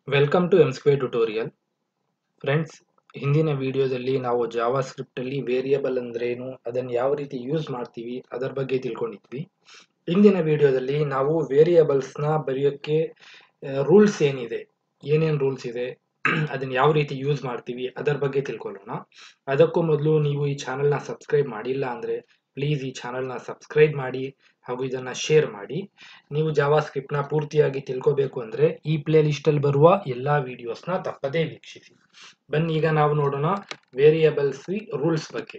welcome to M square tutorial friends ಹಿಂದಿನ ವಿಡಿಯೋದಲ್ಲಿ ನಾವು ಜಾವಾ ಸ್ಕ್ರಿಪ್ಟಲ್ಲಿ ವೇರಿಯಬಲ್ ಅಂದ್ರೇನು ಅದನ್ನು ಯಾವ ರೀತಿ ಯೂಸ್ ಮಾಡ್ತೀವಿ ಅದರ ಬಗ್ಗೆ ತಿಳ್ಕೊಂಡಿದ್ವಿ ಇಂದಿನ ವಿಡಿಯೋದಲ್ಲಿ ನಾವು ವೇರಿಯಬಲ್ಸ್ನ ಬರೆಯೋಕ್ಕೆ ರೂಲ್ಸ್ ಏನಿದೆ ಏನೇನು ರೂಲ್ಸ್ ಇದೆ ಅದನ್ನು ಯಾವ ರೀತಿ ಯೂಸ್ ಮಾಡ್ತೀವಿ ಅದರ ಬಗ್ಗೆ ತಿಳ್ಕೊಳ್ಳೋಣ ಅದಕ್ಕೂ ಮೊದಲು ನೀವು ಈ ಚಾನಲ್ನ ಸಬ್ಸ್ಕ್ರೈಬ್ ಮಾಡಿಲ್ಲ ಅಂದರೆ ಪ್ಲೀಸ್ ಈ ಚಾನಲ್ನ ಸಬ್ಸ್ಕ್ರೈಬ್ ಮಾಡಿ ಹಾಗೂ ಇದನ್ನು ಶೇರ್ ಮಾಡಿ ನೀವು ಜಾವಾ ಸ್ಕ್ರಿಪ್ಟ್ನ ಪೂರ್ತಿಯಾಗಿ ತಿಳ್ಕೋಬೇಕು ಅಂದರೆ ಈ ಪ್ಲೇ ಲಿಸ್ಟಲ್ಲಿ ಬರುವ ಎಲ್ಲ ವಿಡಿಯೋಸ್ನ ತಪ್ಪದೇ ವೀಕ್ಷಿಸಿ ಬನ್ನಿ ಈಗ ನಾವು ನೋಡೋಣ ವೇರಿಯಬಲ್ಸ್ ರೂಲ್ಸ್ ಬಗ್ಗೆ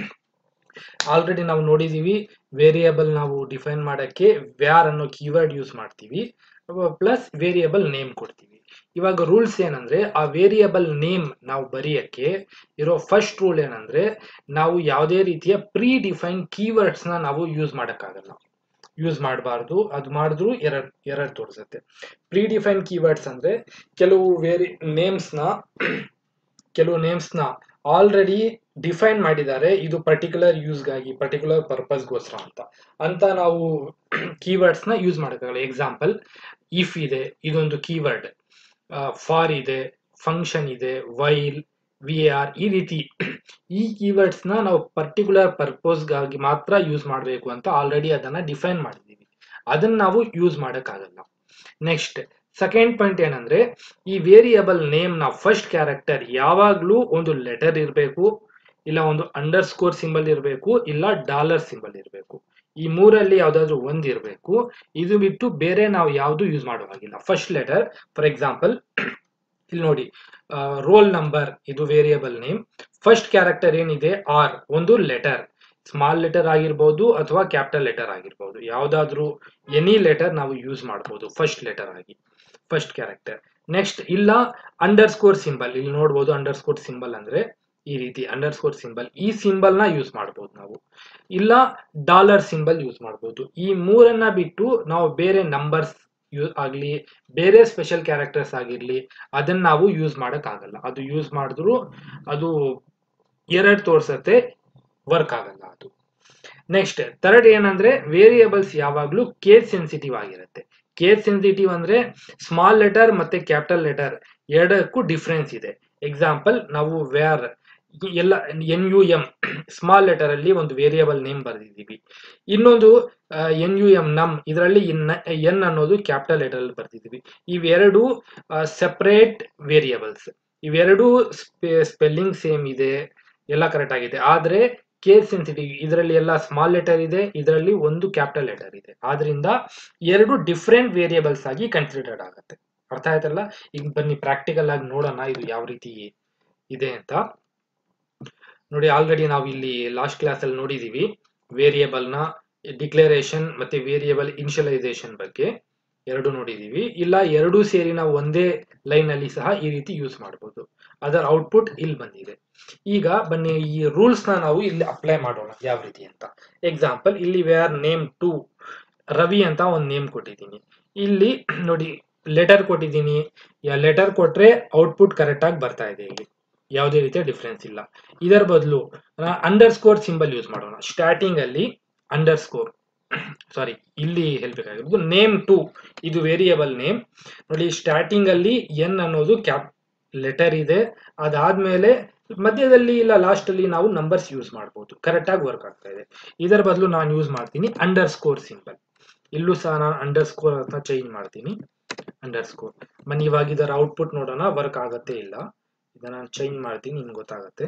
ಆಲ್ರೆಡಿ ನಾವು ನೋಡಿದೀವಿ ವೇರಿಯಬಲ್ ನಾವು ಡಿಫೈನ್ ಮಾಡೋಕ್ಕೆ ವ್ಯಾರ್ ಅನ್ನೋ ಕೀವರ್ಡ್ ಯೂಸ್ ಮಾಡ್ತೀವಿ ಪ್ಲಸ್ ವೇರಿಯಬಲ್ ನೇಮ್ ಕೊಡ್ತೀವಿ ಇವಾಗ ರೂಲ್ಸ್ ಏನಂದ್ರೆ ಆ ವೇರಿಯಬಲ್ ನೇಮ್ ನಾವು ಬರೆಯಕ್ಕೆ ಇರೋ ಫಸ್ಟ್ ರೂಲ್ ಏನಂದ್ರೆ ನಾವು ಯಾವುದೇ ರೀತಿಯ ಪ್ರೀ ಡಿಫೈನ್ ಕೀವರ್ಡ್ಸ್ನ ನಾವು ಯೂಸ್ ಮಾಡೋಕ್ಕಾಗಲ್ಲ ಯೂಸ್ ಮಾಡಬಾರ್ದು ಅದು ಮಾಡಿದ್ರು ಎರರ್ ಎರರ್ ತೋರಿಸುತ್ತೆ ಪ್ರೀ ಡಿಫೈನ್ ಕೀವರ್ಡ್ಸ್ ಅಂದ್ರೆ ಕೆಲವು ವೇರಿ ನೇಮ್ಸ್ನ ಕೆಲವು ನೇಮ್ಸ್ನ ಆಲ್ರೆಡಿ ಡಿಫೈನ್ ಮಾಡಿದ್ದಾರೆ ಇದು ಪರ್ಟಿಕ್ಯುಲರ್ ಯೂಸ್ಗಾಗಿ ಪರ್ಟಿಕ್ಯುಲರ್ ಪರ್ಪಸ್ಗೋಸ್ಕರ ಅಂತ ಅಂತ ನಾವು ಕೀವರ್ಡ್ಸ್ನ ಯೂಸ್ ಮಾಡೋಕ್ಕಾಗಲ್ಲ ಎಕ್ಸಾಂಪಲ್ ಇಫ್ ಇದೆ ಇದೊಂದು ಕೀವರ್ಡ್ ಫಾರ್ ಇದೆ ಫಂಕ್ಷನ್ ಇದೆ ವೈಲ್ ವಿ ಆರ್ ಈ ರೀತಿ ಈ ಕೀವರ್ಡ್ಸ್ನ ನಾವು ಪರ್ಟಿಕ್ಯುಲರ್ ಪರ್ಪಸ್ಗಾಗಿ ಮಾತ್ರ ಯೂಸ್ ಮಾಡಬೇಕು ಅಂತ ಆಲ್ರೆಡಿ ಅದನ್ನ ಡಿಫೈನ್ ಮಾಡಿದ್ದೀವಿ ಅದನ್ನ ನಾವು ಯೂಸ್ ಮಾಡೋಕ್ಕಾಗಲ್ಲ ನೆಕ್ಸ್ಟ್ ಸೆಕೆಂಡ್ ಪಾಯಿಂಟ್ ಏನಂದ್ರೆ ಈ ವೇರಿಯಬಲ್ ನೇಮ್ ನ ಫಸ್ಟ್ ಕ್ಯಾರೆಕ್ಟರ್ ಯಾವಾಗ್ಲೂ ಒಂದು ಲೆಟರ್ ಇರಬೇಕು ಇಲ್ಲ ಒಂದು ಅಂಡರ್ ಸ್ಕೋರ್ ಸಿಂಬಲ್ ಇರಬೇಕು ಇಲ್ಲ ಡಾಲರ್ ಸಿಂಬಲ್ ಇರಬೇಕು ಈ ಮೂರಲ್ಲಿ ಯಾವ್ದಾದ್ರು ಒಂದ್ ಇರಬೇಕು ಇದು ಬಿಟ್ಟು ಬೇರೆ ನಾವು ಯಾವುದು ಯೂಸ್ ಮಾಡೋ ಹಾಗಿಲ್ಲ ಫಸ್ಟ್ ಲೆಟರ್ ಫಾರ್ ಎಕ್ಸಾಂಪಲ್ ಇಲ್ಲಿ ನೋಡಿ ರೋಲ್ ನಂಬರ್ ಇದು ವೇರಿಯಬಲ್ ನೇಮ್ ಫಸ್ಟ್ ಕ್ಯಾರೆಕ್ಟರ್ ಏನಿದೆ ಆರ್ ಒಂದು ಲೆಟರ್ ಸ್ಮಾಲ್ ಲೆಟರ್ ಆಗಿರ್ಬೋದು ಅಥವಾ ಕ್ಯಾಪಿಟಲ್ ಲೆಟರ್ ಆಗಿರ್ಬೋದು ಯಾವ್ದಾದ್ರು ಎನಿ ಲೆಟರ್ ನಾವು ಯೂಸ್ ಮಾಡ್ಬೋದು ಫಸ್ಟ್ ಲೆಟರ್ ಆಗಿ ಫಸ್ಟ್ ಕ್ಯಾರೆಕ್ಟರ್ ನೆಕ್ಸ್ಟ್ ಇಲ್ಲ ಅಂಡರ್ ಸ್ಕೋರ್ ಸಿಂಬಲ್ ಇಲ್ಲಿ ನೋಡ್ಬೋದು ಅಂಡರ್ ಸ್ಕೋರ್ ಸಿಂಬಲ್ ಅಂದ್ರೆ ಈ ರೀತಿ ಅಂಡರ್ ಸ್ಕೋರ್ ಸಿಂಬಲ್ ಈ ಸಿಂಬಲ್ ನ ಯೂಸ್ ಮಾಡ್ಬೋದು ನಾವು ಇಲ್ಲ ಡಾಲರ್ ಸಿಂಬಲ್ ಯೂಸ್ ಮಾಡ್ಬೋದು ಈ ಮೂರನ್ನ ಬಿಟ್ಟು ನಾವು ಬೇರೆ ನಂಬರ್ಸ್ ಯೂ ಆಗಲಿ ಬೇರೆ ಸ್ಪೆಷಲ್ ಕ್ಯಾರೆಕ್ಟರ್ಸ್ ಆಗಿರ್ಲಿ ಅದನ್ನ ನಾವು ಯೂಸ್ ಆಗಲ್ಲ ಅದು ಯೂಸ್ ಮಾಡಿದ್ರು ಅದು ಎರಡ್ ತೋರ್ಸತ್ತೆ ವರ್ಕ್ ಆಗಲ್ಲ ಅದು ನೆಕ್ಸ್ಟ್ ಥರ್ಡ್ ಏನಂದ್ರೆ ವೇರಿಯಬಲ್ಸ್ ಯಾವಾಗ್ಲೂ ಕೇಸ್ ಸೆನ್ಸಿಟಿವ್ ಆಗಿರುತ್ತೆ ಕೇಸ್ ಸೆನ್ಸಿಟಿವ್ ಅಂದ್ರೆ ಸ್ಮಾಲ್ ಲೆಟರ್ ಮತ್ತೆ ಕ್ಯಾಪಿಟಲ್ ಲೆಟರ್ ಎರಡಕ್ಕೂ ಡಿಫ್ರೆನ್ಸ್ ಇದೆ ಎಕ್ಸಾಂಪಲ್ ನಾವು ವ್ಯಾರ್ ಎಲ್ಲ N U M small letter ಅಲ್ಲಿ ಒಂದು ವೇರಿಯಬಲ್ ನೇಮ್ ಬರೆದಿದ್ದೀವಿ ಇನ್ನೊಂದು ಎನ್ ಯು ಎಂ ನಮ್ ಇದರಲ್ಲಿ ಎನ್ ಅನ್ನೋದು ಕ್ಯಾಪಿಟಲ್ ಲೆಟರ್ ಅಲ್ಲಿ ಬರ್ದಿದ್ದೀವಿ ಇವೆರಡು ಸೆಪರೇಟ್ ವೇರಿಯಬಲ್ಸ್ ಇವೆರಡು ಸ್ಪೆಲ್ಲಿಂಗ್ ಸೇಮ್ ಇದೆ ಎಲ್ಲ ಕರೆಕ್ಟ್ ಆಗಿದೆ ಆದ್ರೆ ಕೇಸ್ ಸೆನ್ಸಿಟಿವ್ ಇದರಲ್ಲಿ ಎಲ್ಲ ಸ್ಮಾಲ್ ಲೆಟರ್ ಇದೆ ಇದರಲ್ಲಿ ಒಂದು ಕ್ಯಾಪಿಟಲ್ ಲೆಟರ್ ಇದೆ ಆದ್ರಿಂದ ಎರಡು ಡಿಫ್ರೆಂಟ್ ವೇರಿಯಬಲ್ಸ್ ಆಗಿ ಕನ್ಸಿಡರ್ಡ್ ಆಗುತ್ತೆ ಅರ್ಥ ಆಯ್ತಲ್ಲ ಈಗ ಬನ್ನಿ ಪ್ರಾಕ್ಟಿಕಲ್ ಆಗಿ ನೋಡೋಣ ಇದು ಯಾವ ರೀತಿ ಇದೆ ಅಂತ ನೋಡಿ ಆಲ್ರೆಡಿ ನಾವು ಇಲ್ಲಿ ಲಾಸ್ಟ್ ಕ್ಲಾಸ್ ಅಲ್ಲಿ ನೋಡಿದೀವಿ ವೇರಿಯಬಲ್ ನ ಡಿಕ್ಲರೇಷನ್ ಮತ್ತೆ ವೇರಿಯಬಲ್ ಇನಿಷಿಯಲೈಸೇಷನ್ ಬಗ್ಗೆ ಎರಡು ನೋಡಿದೀವಿ ಇಲ್ಲ ಎರಡೂ ಸೇರಿ ನಾವು ಒಂದೇ ಲೈನ್ ಅಲ್ಲಿ ಸಹ ಈ ರೀತಿ ಯೂಸ್ ಮಾಡಬಹುದು ಅದರ ಔಟ್ಪುಟ್ ಇಲ್ಲಿ ಬಂದಿದೆ ಈಗ ಬನ್ನಿ ಈ ರೂಲ್ಸ್ ನ ನಾವು ಇಲ್ಲಿ ಅಪ್ಲೈ ಮಾಡೋಣ ಯಾವ ರೀತಿ ಅಂತ ಎಕ್ಸಾಂಪಲ್ ಇಲ್ಲಿ ವೇರ್ ನೇಮ್ ಟು ರವಿ ಅಂತ ಒಂದು ನೇಮ್ ಕೊಟ್ಟಿದ್ದೀನಿ ಇಲ್ಲಿ ನೋಡಿ ಲೆಟರ್ ಕೊಟ್ಟಿದ್ದೀನಿ ಲೆಟರ್ ಕೊಟ್ರೆ ಔಟ್ಪುಟ್ ಕರೆಕ್ಟ್ ಆಗಿ ಬರ್ತಾ ಇದೆ ಇಲ್ಲಿ ಯಾವುದೇ ರೀತಿಯ ಡಿಫ್ರೆನ್ಸ್ ಇಲ್ಲ ಇದರ ಬದಲು ಅಂಡರ್ ಸ್ಕೋರ್ ಸಿಂಬಲ್ ಯೂಸ್ ಮಾಡೋಣ ಸ್ಟಾರ್ಟಿಂಗ್ ಅಲ್ಲಿ ಅಂಡರ್ ಸ್ಕೋರ್ ಸಾರಿ ಇಲ್ಲಿ ಹೇಳ್ಬೇಕಾಗಿರೋದು ನೇಮ್ ಟು ಇದು ವೇರಿಯಬಲ್ ನೇಮ್ ನೋಡಿ ಸ್ಟಾರ್ಟಿಂಗ್ ಅಲ್ಲಿ ಎನ್ ಅನ್ನೋದು ಕ್ಯಾಪ್ ಲೆಟರ್ ಇದೆ ಅದಾದ್ಮೇಲೆ ಮಧ್ಯದಲ್ಲಿ ಇಲ್ಲ ಲಾಸ್ಟ್ ಅಲ್ಲಿ ನಾವು ನಂಬರ್ಸ್ ಯೂಸ್ ಮಾಡಬಹುದು ಕರೆಕ್ಟ್ ಆಗಿ ವರ್ಕ್ ಆಗ್ತಾ ಇದೆ ಇದರ ಬದಲು ನಾನು ಯೂಸ್ ಮಾಡ್ತೀನಿ ಅಂಡರ್ ಸ್ಕೋರ್ ಸಿಂಬಲ್ ಇಲ್ಲೂ ಸಹ ನಾನು ಅಂಡರ್ ಸ್ಕೋರ್ ಅಂತ ಚೇಂಜ್ ಮಾಡ್ತೀನಿ ಅಂಡರ್ ಸ್ಕೋರ್ ಬನ್ನಿ ಇವಾಗ ಇದರ ಔಟ್ಪುಟ್ ನೋಡೋಣ ವರ್ಕ್ ಆಗತ್ತೆ ಇಲ್ಲ ಇದನ್ನ ನಾನು ಚೇಂಜ್ ಮಾಡ್ತೀನಿ ನಿಮ್ಗೆ ಗೊತ್ತಾಗತ್ತೆ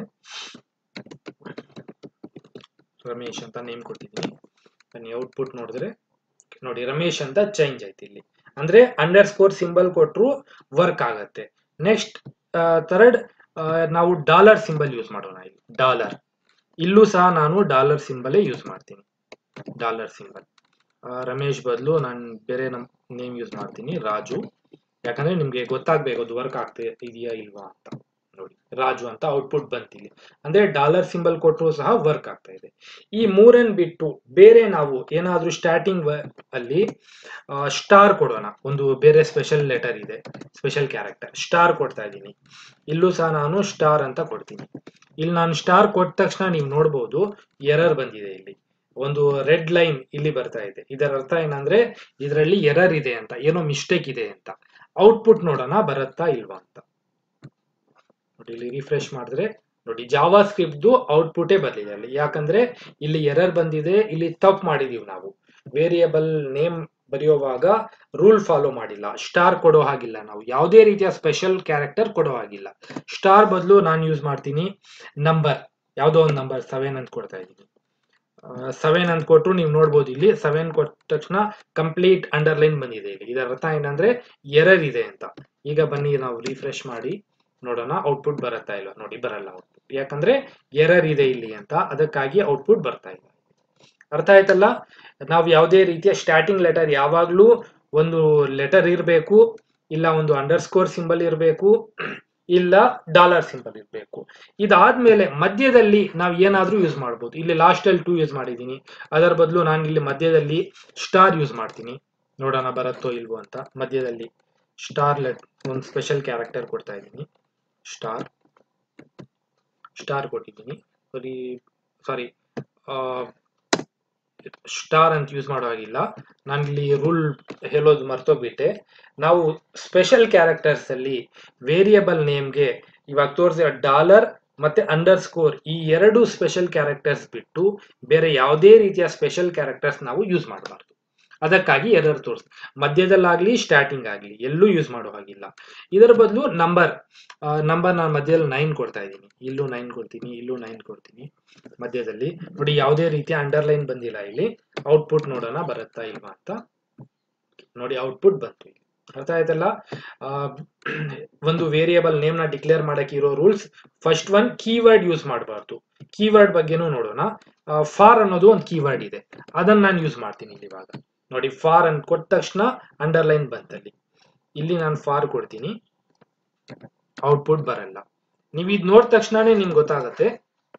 ರಮೇಶ್ ಅಂತ ನೇಮ್ ಕೊಟ್ಟಿದ್ದೀನಿ ಬನ್ನಿ ಔಟ್ಪುಟ್ ನೋಡಿದ್ರೆ ನೋಡಿ ರಮೇಶ್ ಅಂತ ಚೇಂಜ್ ಆಯ್ತು ಇಲ್ಲಿ ಅಂದ್ರೆ ಅಂಡರ್ ಸ್ಕೋರ್ ಸಿಂಬಲ್ ಕೊಟ್ಟರು ವರ್ಕ್ ಆಗತ್ತೆ ನೆಕ್ಸ್ಟ್ ಥರ್ಡ್ ನಾವು ಡಾಲರ್ ಸಿಂಬಲ್ ಯೂಸ್ ಮಾಡೋಣ ಇಲ್ಲಿ ಡಾಲರ್ ಇಲ್ಲೂ ಸಹ ನಾನು ಡಾಲರ್ ಸಿಂಬಲೇ ಯೂಸ್ ಮಾಡ್ತೀನಿ ಡಾಲರ್ ಸಿಂಬಲ್ ರಮೇಶ್ ಬದಲು ನಾನು ಬೇರೆ ನಮ್ ನೇಮ್ ಯೂಸ್ ಮಾಡ್ತೀನಿ ರಾಜು ಯಾಕಂದ್ರೆ ನಿಮ್ಗೆ ಗೊತ್ತಾಗ್ಬೇಕು ಅದು ವರ್ಕ್ ಆಗ್ತಾ ಇದೆಯಾ ಇಲ್ವಾ ಅಂತ ನೋಡಿ ರಾಜು ಅಂತ ಔಟ್ಪುಟ್ ಬಂತಿಲ್ಲಿ ಅಂದ್ರೆ ಡಾಲರ್ ಸಿಂಬಲ್ ಕೊಟ್ಟರು ಸಹ ವರ್ಕ್ ಆಗ್ತಾ ಇದೆ ಈ ಮೂರನ್ ಬಿಟ್ಟು ಬೇರೆ ನಾವು ಏನಾದ್ರೂ ಸ್ಟಾರ್ಟಿಂಗ್ ಅಲ್ಲಿ ಸ್ಟಾರ್ ಕೊಡೋಣ ಒಂದು ಬೇರೆ ಸ್ಪೆಷಲ್ ಲೆಟರ್ ಇದೆ ಸ್ಪೆಷಲ್ ಕ್ಯಾರೆಕ್ಟರ್ ಸ್ಟಾರ್ ಕೊಡ್ತಾ ಇದ್ದೀನಿ ಇಲ್ಲೂ ಸಹ ನಾನು ಸ್ಟಾರ್ ಅಂತ ಕೊಡ್ತೀನಿ ಇಲ್ಲಿ ನಾನು ಸ್ಟಾರ್ ಕೊಟ್ಟ ತಕ್ಷಣ ನೀವು ನೋಡ್ಬೋದು ಎರರ್ ಬಂದಿದೆ ಇಲ್ಲಿ ಒಂದು ರೆಡ್ ಲೈನ್ ಇಲ್ಲಿ ಬರ್ತಾ ಇದೆ ಇದರ ಅರ್ಥ ಏನಂದ್ರೆ ಇದರಲ್ಲಿ ಎರರ್ ಇದೆ ಅಂತ ಏನೋ ಮಿಸ್ಟೇಕ್ ಇದೆ ಅಂತ ಔಟ್ಪುಟ್ ನೋಡೋಣ ಬರುತ್ತಾ ಇಲ್ವಾ ಅಂತ ನೋಡಿ ಇಲ್ಲಿ ರಿಫ್ರೆಶ್ ಮಾಡಿದ್ರೆ ನೋಡಿ ಜಾವಾ ಸ್ಕ್ರಿಪ್ಟ್ದು ಔಟ್ಪುಟೇ ಬರಲಿದೆ ಅಲ್ಲಿ ಯಾಕಂದ್ರೆ ಇಲ್ಲಿ ಎರರ್ ಬಂದಿದೆ ಇಲ್ಲಿ ತಪ್ಪು ಮಾಡಿದೀವಿ ನಾವು ವೇರಿಯಬಲ್ ನೇಮ್ ಬರೆಯುವಾಗ ರೂಲ್ ಫಾಲೋ ಮಾಡಿಲ್ಲ ಸ್ಟಾರ್ ಕೊಡೋ ಹಾಗಿಲ್ಲ ನಾವು ಯಾವುದೇ ರೀತಿಯ ಸ್ಪೆಷಲ್ ಕ್ಯಾರೆಕ್ಟರ್ ಕೊಡೋ ಹಾಗಿಲ್ಲ ಸ್ಟಾರ್ ಬದಲು ನಾನು ಯೂಸ್ ಮಾಡ್ತೀನಿ ನಂಬರ್ ಯಾವುದೋ ಒಂದು ನಂಬರ್ ಸೆವೆನ್ ಅಂತ ಕೊಡ್ತಾ ಇದ್ದೀನಿ ಸೆವೆನ್ ಅಂತ ಕೊಟ್ಟರು ನೀವು ನೋಡ್ಬೋದು ಇಲ್ಲಿ ಸೆವೆನ್ ಕೊಟ್ಟ ತಕ್ಷಣ ಕಂಪ್ಲೀಟ್ ಅಂಡರ್ಲೈನ್ ಬಂದಿದೆ ಇಲ್ಲಿ ಇದರ ಅರ್ಥ ಏನಂದ್ರೆ ಎರರ್ ಇದೆ ಅಂತ ಈಗ ಬನ್ನಿ ನಾವು ರಿಫ್ರೆಶ್ ಮಾಡಿ ನೋಡೋಣ ಔಟ್ಪುಟ್ ಬರುತ್ತಾ ಇಲ್ಲ ನೋಡಿ ಬರಲ್ಲ ಔಟ್ಪುಟ್ ಯಾಕಂದ್ರೆ ಎರರ್ ಇದೆ ಇಲ್ಲಿ ಅಂತ ಅದಕ್ಕಾಗಿ ಔಟ್ಪುಟ್ ಬರ್ತಾ ಇಲ್ಲ ಅರ್ಥ ಆಯ್ತಲ್ಲ ನಾವು ಯಾವುದೇ ರೀತಿಯ ಸ್ಟಾರ್ಟಿಂಗ್ ಲೆಟರ್ ಯಾವಾಗ್ಲೂ ಒಂದು ಲೆಟರ್ ಇರಬೇಕು ಇಲ್ಲ ಒಂದು ಅಂಡರ್ ಸ್ಕೋರ್ ಸಿಂಬಲ್ ಇರಬೇಕು ಇಲ್ಲ ಡಾಲರ್ ಸಿಂಬಲ್ ಇರಬೇಕು ಇದಾದ್ಮೇಲೆ ಮಧ್ಯದಲ್ಲಿ ನಾವು ಏನಾದ್ರೂ ಯೂಸ್ ಮಾಡ್ಬೋದು ಇಲ್ಲಿ ಲಾಸ್ಟ್ ಅಲ್ಲಿ ಟೂ ಯೂಸ್ ಮಾಡಿದ್ದೀನಿ ಅದರ ಬದಲು ನಾನು ಇಲ್ಲಿ ಮಧ್ಯದಲ್ಲಿ ಸ್ಟಾರ್ ಯೂಸ್ ಮಾಡ್ತೀನಿ ನೋಡೋಣ ಬರುತ್ತೋ ಇಲ್ವೋ ಅಂತ ಮಧ್ಯದಲ್ಲಿ ಸ್ಟಾರ್ ಲೆಟ್ ಒಂದು ಸ್ಪೆಷಲ್ ಕ್ಯಾರೆಕ್ಟರ್ ಕೊಡ್ತಾ ಇದ್ದೀನಿ ಸ್ಟಾರ್ ಸ್ಟಾರ್ ಕೊಟ್ಟಿದ್ದೀನಿ ಸರಿ ಸಾರಿ ಸ್ಟಾರ್ ಅಂತ ಯೂಸ್ ಮಾಡೋ ಹಾಗಿಲ್ಲ ನಾನು ಇಲ್ಲಿ ರೂಲ್ ಹೇಳೋದು ಮರ್ತೋಗ್ಬಿಟ್ಟೆ ನಾವು ಸ್ಪೆಷಲ್ ಕ್ಯಾರೆಕ್ಟರ್ಸ್ ಅಲ್ಲಿ ವೇರಿಯಬಲ್ ನೇಮ್ಗೆ ಇವಾಗ ತೋರಿಸಿದ ಡಾಲರ್ ಮತ್ತೆ ಅಂಡರ್ ಸ್ಕೋರ್ ಈ ಎರಡು ಸ್ಪೆಷಲ್ ಕ್ಯಾರೆಕ್ಟರ್ಸ್ ಬಿಟ್ಟು ಬೇರೆ ಯಾವುದೇ ರೀತಿಯ ಸ್ಪೆಷಲ್ ಕ್ಯಾರೆಕ್ಟರ್ಸ್ ನಾವು ಯೂಸ್ ಮಾಡಬಾರ್ದು ಅದಕ್ಕಾಗಿ ಎರರ್ ತೋರಿಸ್ ಮಧ್ಯದಲ್ಲಾಗ್ಲಿ ಸ್ಟಾರ್ಟಿಂಗ್ ಆಗಲಿ ಎಲ್ಲೂ ಯೂಸ್ ಮಾಡೋ ಹಾಗಿಲ್ಲ ಇದರ ಬದಲು ನಂಬರ್ ನಂಬರ್ ನಾನು ಮಧ್ಯದಲ್ಲಿ ನೈನ್ ಕೊಡ್ತಾ ಇದ್ದೀನಿ ಇಲ್ಲೂ ನೈನ್ ಕೊಡ್ತೀನಿ ಇಲ್ಲೂ ನೈನ್ ಕೊಡ್ತೀನಿ ಮಧ್ಯದಲ್ಲಿ ನೋಡಿ ಯಾವುದೇ ರೀತಿಯ ಅಂಡರ್ಲೈನ್ ಬಂದಿಲ್ಲ ಇಲ್ಲಿ ಔಟ್ಪುಟ್ ನೋಡೋಣ ಬರುತ್ತಾ ಇಲ್ವಾ ಅಂತ ನೋಡಿ ಔಟ್ಪುಟ್ ಬಂತು ಇಲ್ಲಿ ಅರ್ಥ ಆಯ್ತಲ್ಲ ಆ, ಒಂದು ವೇರಿಯಬಲ್ ನೇಮ್ ನ ಡಿಕ್ಲೇರ್ ಮಾಡಕ್ಕೆ ಇರೋ rules first one keyword use ಮಾಡಬಾರ್ದು ಕೀವರ್ಡ್ ಬಗ್ಗೆನೂ ನೋಡೋಣ ಫಾರ್ ಅನ್ನೋದು ಒಂದು ಕೀವರ್ಡ್ ಇದೆ ಅದನ್ನ ನಾನು ಯೂಸ್ ಮಾಡ್ತೀನಿ ಇಲ್ಲಿ ಇವಾಗ ನೋಡಿ ಫಾರ್ ಅಂತ ಕೊಟ್ಟ ತಕ್ಷಣ ಅಂಡರ್ಲೈನ್ ಬಂತಲ್ಲಿ ಇಲ್ಲಿ ನಾನು ಫಾರ್ ಕೊಡ್ತೀನಿ ಔಟ್ಪುಟ್ ಬರಲ್ಲ ನೀವು ಇದು ನೋಡಿದ ತಕ್ಷಣನೇ ನಿಮ್ಗೆ ಗೊತ್ತಾಗತ್ತೆ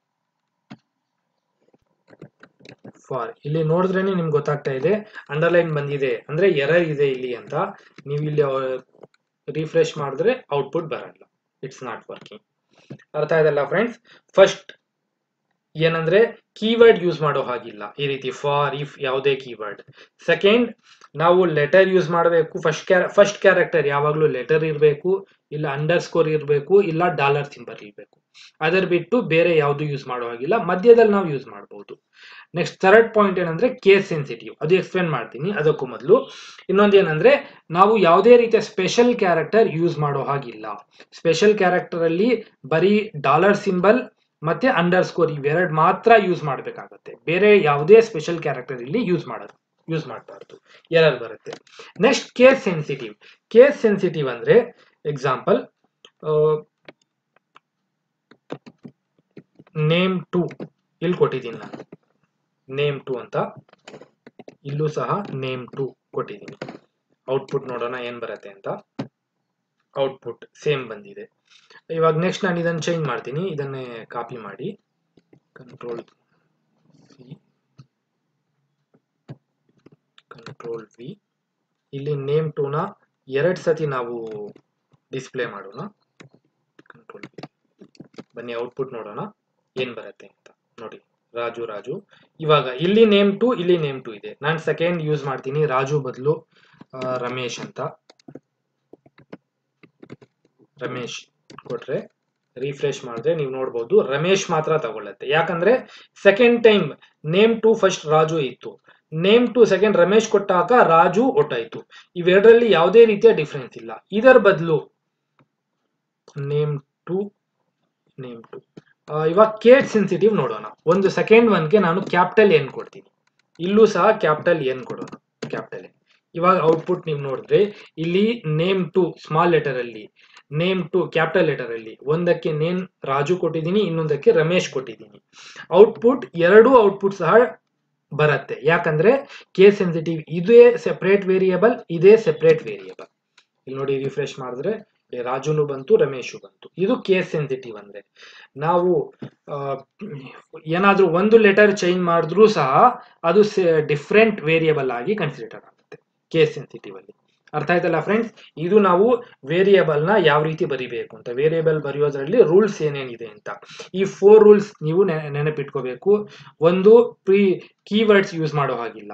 ಫಾರ್ ಇಲ್ಲಿ ನೋಡಿದ್ರೇನೆ ನಿಮ್ಗೆ ಗೊತ್ತಾಗ್ತಾ ಇದೆ ಅಂಡರ್ಲೈನ್ ಬಂದಿದೆ ಅಂದ್ರೆ ಎರರ್ ಇದೆ ಇಲ್ಲಿ ಅಂತ ನೀವು ಇಲ್ಲಿ ರಿಫ್ರೆಶ್ ಮಾಡಿದ್ರೆ ಔಟ್ಪುಟ್ ಬರಲ್ಲ ಇಟ್ಸ್ ನಾಟ್ ವರ್ಕಿಂಗ್ ಅರ್ಥ ಆಯ್ತಲ್ಲ ಫ್ರೆಂಡ್ಸ್ ಫಸ್ಟ್ ಏನಂದ್ರೆ ಕೀವರ್ಡ್ ಯೂಸ್ ಮಾಡೋ ಹಾಗಿಲ್ಲ ಈ ರೀತಿ ಫಾರ್ ಇಫ್ ಯಾವುದೇ ಕೀವರ್ಡ್ ಸೆಕೆಂಡ್ ನಾವು ಲೆಟರ್ ಯೂಸ್ ಮಾಡಬೇಕು ಫಸ್ಟ್ ಕ್ಯಾರ ಫಸ್ಟ್ ಕ್ಯಾರೆಕ್ಟರ್ ಯಾವಾಗಲೂ ಲೆಟರ್ ಇರಬೇಕು ಇಲ್ಲ ಅಂಡರ್ ಸ್ಕೋರ್ ಇರಬೇಕು ಇಲ್ಲ ಡಾಲರ್ ಸಿಂಬಲ್ ಇರಬೇಕು ಅದರ ಬಿಟ್ಟು ಬೇರೆ ಯಾವುದು ಯೂಸ್ ಮಾಡೋ ಹಾಗಿಲ್ಲ ಮಧ್ಯದಲ್ಲಿ ನಾವು ಯೂಸ್ ಮಾಡಬಹುದು ನೆಕ್ಸ್ಟ್ ಥರ್ಡ್ ಪಾಯಿಂಟ್ ಏನಂದ್ರೆ ಕೇಸ್ ಸೆನ್ಸಿಟಿವ್ ಅದು ಎಕ್ಸ್ಪ್ಲೇನ್ ಮಾಡ್ತೀನಿ ಅದಕ್ಕೂ ಮೊದಲು ಇನ್ನೊಂದು ಏನಂದ್ರೆ ನಾವು ಯಾವುದೇ ರೀತಿಯ ಸ್ಪೆಷಲ್ ಕ್ಯಾರೆಕ್ಟರ್ ಯೂಸ್ ಮಾಡೋ ಹಾಗಿಲ್ಲ ಸ್ಪೆಷಲ್ ಕ್ಯಾರೆಕ್ಟರ್ ಅಲ್ಲಿ ಬರೀ ಡಾಲರ್ ಸಿಂಬಲ್ ಮತ್ತೆ ಅಂಡರ್ ಸ್ಕೋರ್ ಇವೆರಡು ಮಾತ್ರ ಯೂಸ್ ಮಾಡಬೇಕಾಗತ್ತೆ ಬೇರೆ ಯಾವುದೇ ಸ್ಪೆಷಲ್ ಕ್ಯಾರೆಕ್ಟರ್ ಇಲ್ಲಿ ಯೂಸ್ ಮಾಡೋದು ಯೂಸ್ ಮಾಡಬಾರ್ದು ಎರರ್ ಬರುತ್ತೆ next case sensitive case sensitive ಅಂದ್ರೆ ಎಕ್ಸಾಂಪಲ್ ನೇಮ್ ಟು ಇಲ್ಲಿ ಕೊಟ್ಟಿದ್ದೀನಿ ನಾನು ನೇಮ್ ಟು ಅಂತ ಇಲ್ಲೂ ಸಹ ನೇಮ್ ಟು ಕೊಟ್ಟಿದ್ದೀನಿ ಔಟ್ಪುಟ್ ನೋಡೋಣ ಏನ್ ಬರುತ್ತೆ ಅಂತ ಔಟ್ಪುಟ್ ಸೇಮ್ ಬಂದಿದೆ ಇವಾಗ ನೆಕ್ಸ್ಟ್ ನಾನು ಇದನ್ನು ಚೇಂಜ್ ಮಾಡ್ತೀನಿ ಇದನ್ನೇ ಕಾಪಿ ಮಾಡಿ ಕಂಟ್ರೋಲ್ ಸಿ ಕಂಟ್ರೋಲ್ ವಿ ಇಲ್ಲಿ ನೇಮ್ ಟೂನ ಎರಡು ಸತಿ ನಾವು ಡಿಸ್ಪ್ಲೇ ಮಾಡೋಣ ಕಂಟ್ರೋಲ್ ವಿ ಬನ್ನಿ ಔಟ್ಪುಟ್ ನೋಡೋಣ ಏನ್ ಬರುತ್ತೆ ಅಂತ ನೋಡಿ ರಾಜು ರಾಜು ಇವಾಗ ಇಲ್ಲಿ ನೇಮ್ ಟು ಇಲ್ಲಿ ನೇಮ್ ಟು ಇದೆ ನಾನು ಸೆಕೆಂಡ್ ಯೂಸ್ ಮಾಡ್ತೀನಿ ರಾಜು ಬದಲು ರಮೇಶ್ ಅಂತ ರಮೇಶ್ ಕೊಟ್ರೆ ರಿಫ್ರೆಶ್ ಮಾಡಿದ್ರೆ ನೀವು ನೋಡ್ಬೋದು ರಮೇಶ್ ಮಾತ್ರ ತಗೊಳ್ಳತ್ತೆ ಯಾಕಂದ್ರೆ second time name two first Raju ಇತ್ತು ನೇಮ್ ಟು ಸೆಕೆಂಡ್ ರಮೇಶ್ ಕೊಟ್ಟಾಗ ರಾಜು ಒಟ್ಟಾಯ್ತು ಇವೆರಡರಲ್ಲಿ ಯಾವುದೇ ರೀತಿಯ ಡಿಫ್ರೆನ್ಸ್ ಇಲ್ಲ ಇದರ ಬದಲು ನೇಮ್ ಟು ನೇಮ್ ಟು ಇವಾಗ ಕೇಟ್ ಸೆನ್ಸಿಟಿವ್ ನೋಡೋಣ ಒಂದು ಸೆಕೆಂಡ್ ಒನ್ಗೆ ನಾನು ಕ್ಯಾಪಿಟಲ್ ಎನ್ ಕೊಡ್ತೀನಿ ಇಲ್ಲೂ ಸಹ ಕ್ಯಾಪಿಟಲ್ ಎನ್ ಕೊಡೋಣ ಕ್ಯಾಪಿಟಲ್ ಎನ್ ಇವಾಗ ಔಟ್ಪುಟ್ ನೀವು ನೋಡಿದ್ರೆ ಇಲ್ಲಿ ನೇಮ್ ಟು ಸ್ಮಾಲ್ ಲೆಟರ್ ಅಲ್ಲಿ ನೇಮ್ ಟು ಕ್ಯಾಪಿಟಲ್ ಲೆಟರ್ ಅಲ್ಲಿ ಒಂದಕ್ಕೆ ನೇಮ್ ರಾಜು ಕೊಟ್ಟಿದ್ದೀನಿ ಇನ್ನೊಂದಕ್ಕೆ ರಮೇಶ್ ಕೊಟ್ಟಿದ್ದೀನಿ ಔಟ್ಪುಟ್ ಎರಡೂ ಔಟ್ಪುಟ್ ಸಹ ಬರುತ್ತೆ ಯಾಕಂದ್ರೆ ಕೇಸ್ ಸೆನ್ಸಿಟಿವ್ ಇದೇ ಸೆಪರೇಟ್ ವೇರಿಯಬಲ್ ಇದೇ ಸೆಪರೇಟ್ ವೇರಿಯಬಲ್ ಇಲ್ಲಿ ನೋಡಿ ರಿಫ್ರೆಶ್ ಮಾಡಿದ್ರೆ ಇಲ್ಲಿ ರಾಜುನು ಬಂತು ರಮೇಶು ಬಂತು ಇದು ಕೇಸ್ ಸೆನ್ಸಿಟಿವ್ ಅಂದ್ರೆ ನಾವು ಆ, ಏನಾದ್ರೂ ಒಂದು ಲೆಟರ್ ಚೇಂಜ್ ಮಾಡಿದ್ರೂ ಸಹ ಅದು ಡಿಫ್ರೆಂಟ್ ವೇರಿಯಬಲ್ ಆಗಿ ಕನ್ಸಿಡರ್ ಆಗುತ್ತೆ ಕೇಸ್ ಸೆನ್ಸಿಟಿವ್ ಅಲ್ಲಿ ಅರ್ಥ ಆಯ್ತಲ್ಲ ಫ್ರೆಂಡ್ಸ್ ಇದು ನಾವು ವೇರಿಯಬಲ್ ನ ಯಾವ ರೀತಿ ಬರಿಬೇಕು ಅಂತ ವೇರಿಯಬಲ್ ಬರೆಯೋದ್ರಲ್ಲಿ ರೂಲ್ಸ್ ಏನೇನಿದೆ ಅಂತ ಈ ಫೋರ್ ರೂಲ್ಸ್ ನೀವು ನೆನಪಿಟ್ಕೋಬೇಕು ಒಂದು ಪ್ರೀ ಕೀವರ್ಡ್ಸ್ ಯೂಸ್ ಮಾಡೋ ಹಾಗಿಲ್ಲ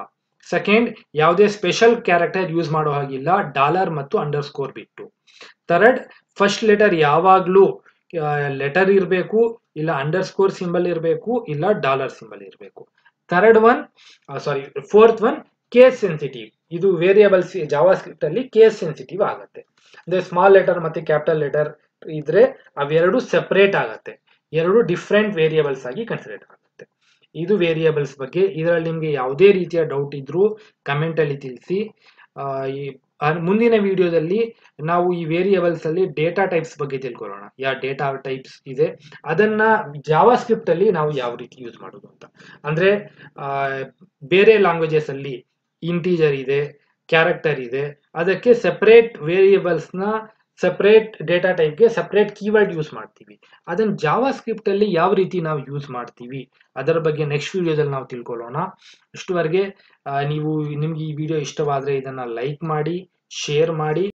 ಸೆಕೆಂಡ್ ಯಾವುದೇ ಸ್ಪೆಷಲ್ ಕ್ಯಾರೆಕ್ಟರ್ ಯೂಸ್ ಮಾಡೋ ಹಾಗಿಲ್ಲ ಡಾಲರ್ ಮತ್ತು ಅಂಡರ್ ಸ್ಕೋರ್ ಬಿಟ್ಟು ಥರ್ಡ್ ಫಸ್ಟ್ ಲೆಟರ್ ಯಾವಾಗಲೂ ಲೆಟರ್ ಇರಬೇಕು ಇಲ್ಲ ಅಂಡರ್ ಸ್ಕೋರ್ ಸಿಂಬಲ್ ಇರಬೇಕು ಇಲ್ಲ ಡಾಲರ್ ಸಿಂಬಲ್ ಇರಬೇಕು third one sorry fourth one case sensitive ಇದು ವೇರಿಯಬಲ್ಸ್ ಜಾವಾ ಸ್ಕ್ರಿಪ್ಟ್ ಅಲ್ಲಿ ಕೇಸ್ ಸೆನ್ಸಿಟಿವ್ ಆಗುತ್ತೆ ಅಂದ್ರೆ ಸ್ಮಾಲ್ ಲೆಟರ್ ಮತ್ತೆ ಕ್ಯಾಪಿಟಲ್ ಲೆಟರ್ ಇದ್ರೆ ಅವೆರಡು ಸೆಪರೇಟ್ ಆಗತ್ತೆ ಎರಡು ಡಿಫ್ರೆಂಟ್ ವೇರಿಯಬಲ್ಸ್ ಆಗಿ ಕನ್ಸಿಡರ್ ಆಗುತ್ತೆ ಇದು ವೇರಿಯಬಲ್ಸ್ ಬಗ್ಗೆ ಇದರಲ್ಲಿ ನಿಮಗೆ ಯಾವುದೇ ರೀತಿಯ ಡೌಟ್ ಇದ್ರೂ ಕಮೆಂಟ್ ಅಲ್ಲಿ ತಿಳಿಸಿ ಆ, ಈ ಆ, ಮುಂದಿನ ವಿಡಿಯೋದಲ್ಲಿ ನಾವು ಈ ವೇರಿಯಬಲ್ಸ್ ಅಲ್ಲಿ ಡೇಟಾ ಟೈಪ್ಸ್ ಬಗ್ಗೆ ತಿಳ್ಕೊಳ್ಳೋಣ ಯಾವ ಡೇಟಾ ಟೈಪ್ಸ್ ಇದೆ ಅದನ್ನ ಜಾವಾ ಸ್ಕ್ರಿಪ್ಟ್ ಅಲ್ಲಿ ನಾವು ಯಾವ ರೀತಿ ಯೂಸ್ ಮಾಡೋದು ಅಂತ ಅಂದ್ರೆ ಆ, ಬೇರೆ ಲ್ಯಾಂಗ್ವೇಜಸ್ ಅಲ್ಲಿ ಇಂಟೀಜರ್ ಇದೆ ಕ್ಯಾರೆಕ್ಟರ್ ಇದೆ ಅದಕ್ಕೆ ಸೆಪರೇಟ್ ವೇರಿಯಬಲ್ಸ್ ನ ಸೆಪರೇಟ್ ಡೇಟಾ ಟೈಪ್ಗೆ ಸೆಪರೇಟ್ ಕೀವರ್ಡ್ ಯೂಸ್ ಮಾಡ್ತೀವಿ ಅದನ್ನ ಜಾವಾ ಸ್ಕ್ರಿಪ್ಟ್ ಅಲ್ಲಿ ಯಾವ ರೀತಿ ನಾವು ಯೂಸ್ ಮಾಡ್ತೀವಿ ಅದರ ಬಗ್ಗೆ ನೆಕ್ಸ್ಟ್ ವಿಡಿಯೋದಲ್ಲಿ ನಾವು ತಿಳ್ಕೊಳ್ಳೋಣ ಅಷ್ಟುವರೆಗೆ ಆ, ನೀವು ನಿಮ್ಗೆ ಈ ವಿಡಿಯೋ ಇಷ್ಟವಾದ್ರೆ ಇದನ್ನ ಲೈಕ್ ಮಾಡಿ ಶೇರ್ ಮಾಡಿ